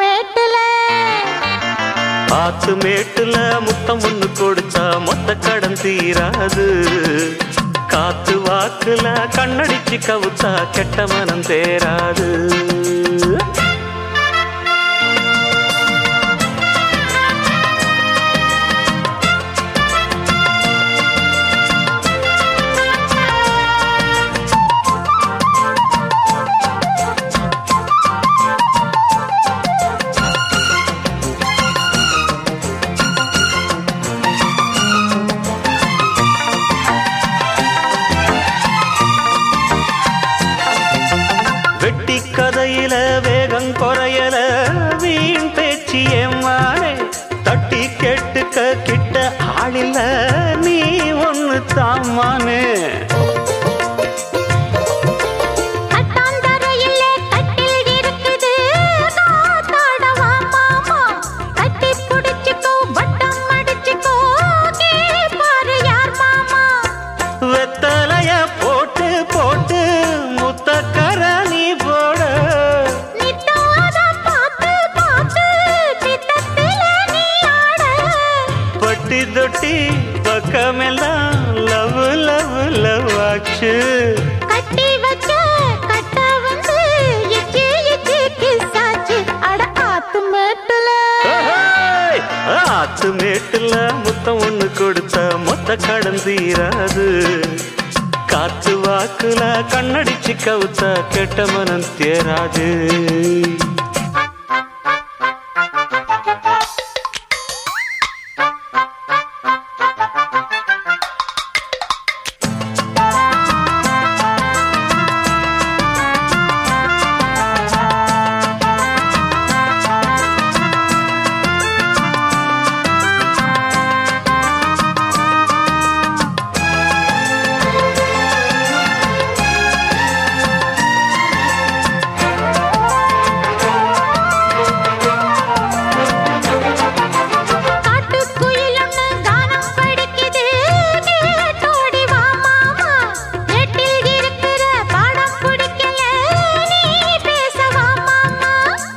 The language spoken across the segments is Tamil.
மேட்டுல ஆத்து மேட்டுல முத்தம் ஒண்ணு கொடுத்தா மொத்த கடன் தீராது காத்து வாக்குல கண்ணடிச்சு கவுத்தா கெட்ட மனம் தேராது வெட்டி கதையில வேகம் குறையல வீண் பேச்சு ஏமானே தட்டி கேட்டுக்க கிட்ட ஆளில்ல நீ ஒண்ணு தாமானே கட்டாந்தரையில கட்டில் இருக்குது காத்தாடவா மாமா கட்டி புடிச்சுக்கோ வட்டம் அடிச்சுக்கோ பாரு யார் மாமா வெத்தலைய போட்டு போட்டு முத்தக்கர நீ போட நித்தாத பார்த்து பார்த்து சித்தத்தில நீ ஆட பட்டி தொட்டி பக்கமெல்லாம் லவ் லவ் லவ் ஆச்சு கட்டி வச்ச கட்ட வந்து இச்சி இச்சி கிசாச்சு அட ஆத்து மேட்டுல ஏய்! ஆத்து மேட்டுல முத்தம் ஒண்ணு கொடுத்த மொத்த கடன் தீராது காத்து வாக்குல கண்ணடிச்சு கவுத்த கெட்ட மனம் தேராது காட்டுக்குயில் ஒண்ணு கானம் படிக்குது கேட்டோடி வா மாமா நெட்டில் இருக்கிற பாடம் பிடிக்கல நீ பேச வா மாமா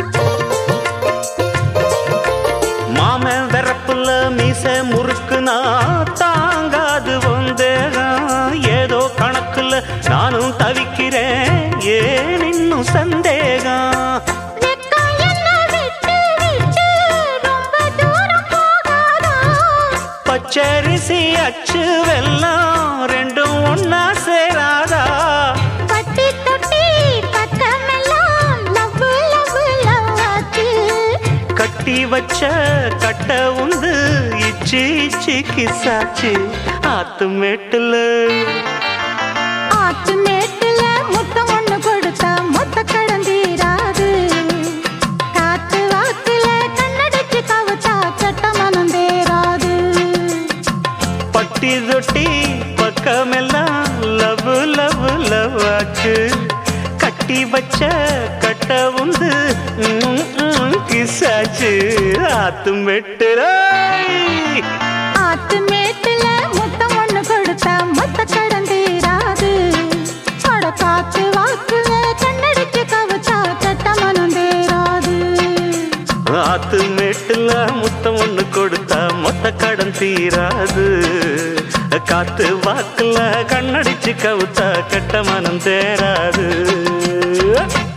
மாமன் வெறப்புல மீச முறுக்குனா தாங்காது வந்தேகம் ஏதோ கணக்குல நானும் தவிக்கிறேன் ஏன் இன்னும் சந்தேகம் வெக்கம் என்ன விட்டு விட்டு ரொம்ப தூரம் போகாதா பச்சரிசி அச்சு வெல்லம் ரெண்டும் ஒன்னா சேராதா பட்டி தொட்டி பக்கமெல்லாம் லவ் லவ் லவ் ஆச்சு கட்டி வச்ச கட்ட உந்து இச்சி இச்சி கிசாச்சு ஆத்து மேட்டுல ஆத்து மேட்டுல முத்தம் ஒண்ணு கொடுத்தா மொத்த கடந்தீராது காத்து வாக்குல கண்ணடிச்சு கவுத்தா கெட்ட மனம் தேராது பட்டி தொட்டி பக்கமெல்லாம் லவ் லவ் லவ் ஆச்சு கட்டி வச்ச கட்ட உந்து ம், ம், கிசாச்சு ஆத்து மேட்டுல ஆத்து மேட்டுல முத்தம் ஒண்ணு கொடுத்தா மொத்த கடந்தீராது அட காத்து வாக்குல கண்ணடிச்சு கவுத்தா கெட்ட மனம் தேராது ஆத்து மேட்டுல முத்தம் ஒண்ணு கொடுத்தா மொத்த கடன் தீராது காத்து வாக்குல கண்ணடிச்சு கவுத்தா கெட்ட மனம் தேராது